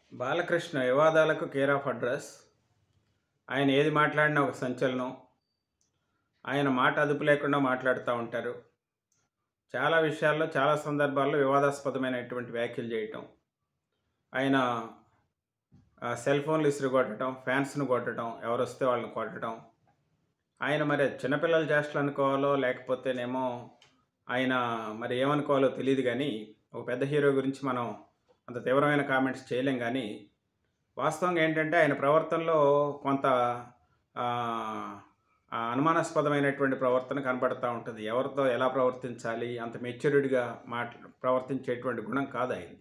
బాలకృష్ణ వివాదాలకు care of address ఆయన ఏది మాట్లాడినా ఒక సంచలనం ఆయన మాట అదుపు లేకుండా మాట్లాడుతూ ఉంటారు చాలా విషయాల్లో చాలా సందర్భాల్లో వివాదాస్పదమైనటువంటి వ్యాఖ్యలు చేయటం ఆయన ఆ, సెల్ ఫోన్లు ఇసురు కొట్టడం ఫ్యాన్స్ను కొట్టడం ఎవరు వస్తే వాళ్ళని కొట్టడం ఆయన మరి చిన్నపిల్లల చేష్టలు అనుకోవాలో లేకపోతేనేమో ఆయన మరి ఏమనుకోవాలో తెలియదు కానీ ఒక పెద్ద హీరో గురించి మనం అంత తీవ్రమైన కామెంట్స్ చేయలేం కానీ వాస్తవంగా ఏంటంటే ఆయన ప్రవర్తనలో కొంత ఆ, ఆ, అనుమానాస్పదమైనటువంటి ప్రవర్తన కనపడతా ఉంటుంది ఎవరితో ఎలా ప్రవర్తించాలి అంత మెచ్యూరిడ్గా మాట్లా ప్రవర్తించేటువంటి గుణం కాదు ఆయన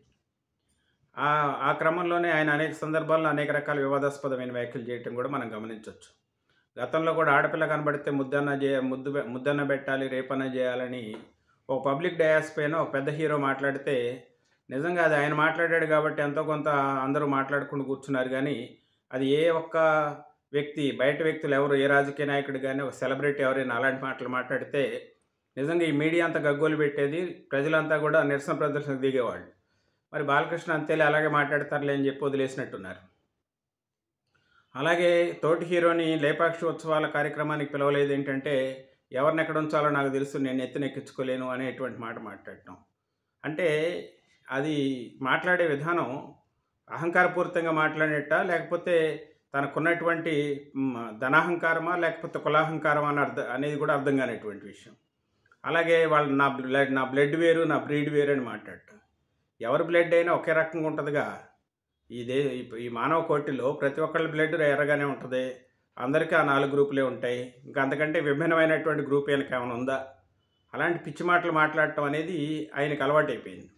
ఆ ఆ క్రమంలోనే ఆయన అనేక సందర్భాల్లో అనేక రకాల వివాదాస్పదమైన వ్యాఖ్యలు చేయటం కూడా మనం గమనించవచ్చు గతంలో కూడా ఆడపిల్ల కనబడితే ముద్దన్న చే ముద్దు పె- ముద్దన్న పెట్టాలి రేపన్న చేయాలని ఒక పబ్లిక్ డయాస్ పైన ఒక పెద్ద హీరో మాట్లాడితే నిజంగా అది ఆయన మాట్లాడాడు కాబట్టి ఎంతో కొంత అందరూ మాట్లాడుకుంటూ కూర్చున్నారు కానీ అది ఏ ఒక్క వ్యక్తి బయట వ్యక్తులు ఎవరు ఏ రాజకీయ నాయకుడు కానీ ఒక సెలబ్రిటీ ఎవరైనా అలాంటి మాటలు మాట్లాడితే నిజంగా ఈ మీడియా అంతా గగ్గోలు పెట్టేది ప్రజలంతా కూడా నిరసన ప్రదర్శనకు దిగేవాళ్ళు మరి బాలకృష్ణ అంతేలే అలాగే మాట్లాడతారులే అని చెప్పి వదిలేసినట్టున్నారు అలాగే తోటి హీరోని లేపాక్షి ఉత్సవాల కార్యక్రమానికి పిలవలేదు ఏంటంటే ఎవరిని ఎక్కడ ఉంచాలో నాకు తెలుసు నేను ఎత్తునెక్కించుకోలేను అనేటువంటి మాట మాట్లాడటం అంటే అది మాట్లాడే విధానం అహంకారపూరితంగా మాట్లాడేట లేకపోతే తనకున్నటువంటి మ్, ధనాహంకారమా లేకపోతే కులాహంకారమా అని అర్థం అనేది కూడా అర్థం కానిటువంటి విషయం అలాగే వాళ్ళు నా బ్లడ్ నా బ్లడ్ వేరు నా బ్రీడ్ వేరు అని మాట్లాడటం ఎవరి బ్లడ్ అయినా ఒకే రకంగా ఉంటుందిగా ఇదే ఈ మానవ కోటిలో ప్రతి ఒక్కళ్ళ బ్లడ్ ఎర్రగానే ఉంటుంది అందరికీ ఆ నాలుగు గ్రూపులే ఉంటాయి ఇంకా అంతకంటే విభిన్నమైనటువంటి గ్రూప్ వెనక ఏమైనా ఉందా అలాంటి పిచ్చి మాటలు మాట్లాడటం అనేది ఆయనకు అలవాటైపోయింది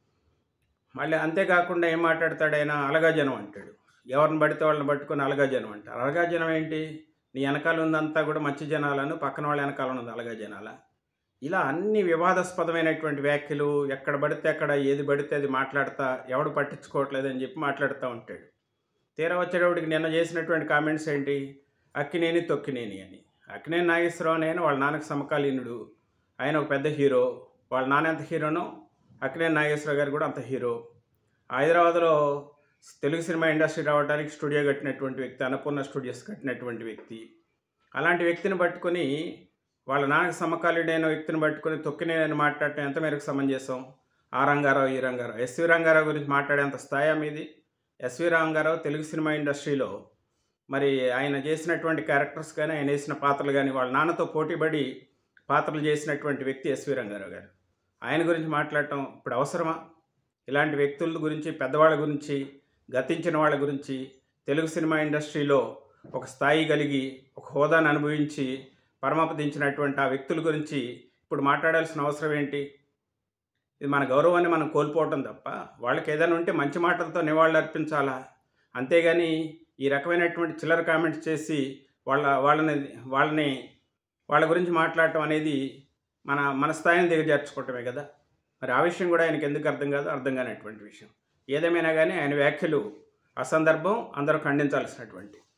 మళ్ళీ అంతేకాకుండా ఏం మాట్లాడతాడు ఆయన అలగా జనం అంటాడు ఎవరిని పడితే వాళ్ళని పట్టుకొని అలగా జనం అంటారు అలగా జనం ఏంటి నీ వెనకాల ఉందంతా కూడా మంచి జనాలను పక్కన వాళ్ళ వెనకాల ఉన్నది అలగా జనాల ఇలా అన్ని వివాదాస్పదమైనటువంటి వ్యాఖ్యలు ఎక్కడ పడితే అక్కడ ఏది పడితే అది మాట్లాడతా ఎవడు పట్టించుకోవట్లేదని చెప్పి మాట్లాడుతూ ఉంటాడు తీరా వచ్చేటప్పటికి నిన్న చేసినటువంటి కామెంట్స్ ఏంటి అక్కినేని తొక్కినేని అని అక్కినేని నాగేశ్వరరావు అని వాళ్ళ నాన్నకు సమకాలీనుడు ఆయన ఒక పెద్ద హీరో వాళ్ళ నాన్న ఎంత హీరోనో అక్కినేని నాగేశ్వరరావు గారు కూడా అంత హీరో హైదరాబాద్లో తెలుగు సినిమా ఇండస్ట్రీ రావడానికి స్టూడియో కట్టినటువంటి వ్యక్తి అన్నపూర్ణ స్టూడియోస్ కట్టినటువంటి వ్యక్తి అలాంటి వ్యక్తిని పట్టుకొని వాళ్ళ నాన్నకు సమకాలీడైన వ్యక్తిని పట్టుకొని తొక్కినేనని మాట్లాడటం ఎంత మేరకు సమంజసం ఆ రంగారావు ఈ రంగారావు ఎస్వి రంగారావు గురించి మాట్లాడేంత స్థాయి మీది ఎస్వి రంగారావు తెలుగు సినిమా ఇండస్ట్రీలో మరి ఆయన చేసినటువంటి క్యారెక్టర్స్ కానీ ఆయన వేసిన పాత్రలు కానీ వాళ్ళ నాన్నతో పోటీపడి పాత్రలు చేసినటువంటి వ్యక్తి ఎస్వి రంగారావు గారు ఆయన గురించి మాట్లాడటం ఇప్పుడు అవసరమా ఇలాంటి వ్యక్తుల గురించి పెద్దవాళ్ళ గురించి గతించిన వాళ్ళ గురించి తెలుగు సినిమా ఇండస్ట్రీలో ఒక స్థాయి కలిగి ఒక హోదాను అనుభవించి పరమపదించినటువంటి ఆ వ్యక్తుల గురించి ఇప్పుడు మాట్లాడాల్సిన అవసరం ఏంటి ఇది మన గౌరవాన్ని మనం కోల్పోవటం తప్ప వాళ్ళకి ఏదైనా ఉంటే మంచి మాటలతో నివాళులు అర్పించాలా అంతేగాని ఈ రకమైనటువంటి చిల్లర కామెంట్స్ చేసి వాళ్ళ వాళ్ళని వాళ్ళని వాళ్ళ గురించి మాట్లాడటం అనేది మన మన స్థాయిని దిగజార్చుకోవటమే కదా మరి ఆ విషయం కూడా ఆయనకి ఎందుకు అర్థం కాదు అర్థం కానటువంటి విషయం ఏదేమైనా కానీ ఆయన వ్యాఖ్యలు అసందర్భం అందరూ ఖండించాల్సినటువంటి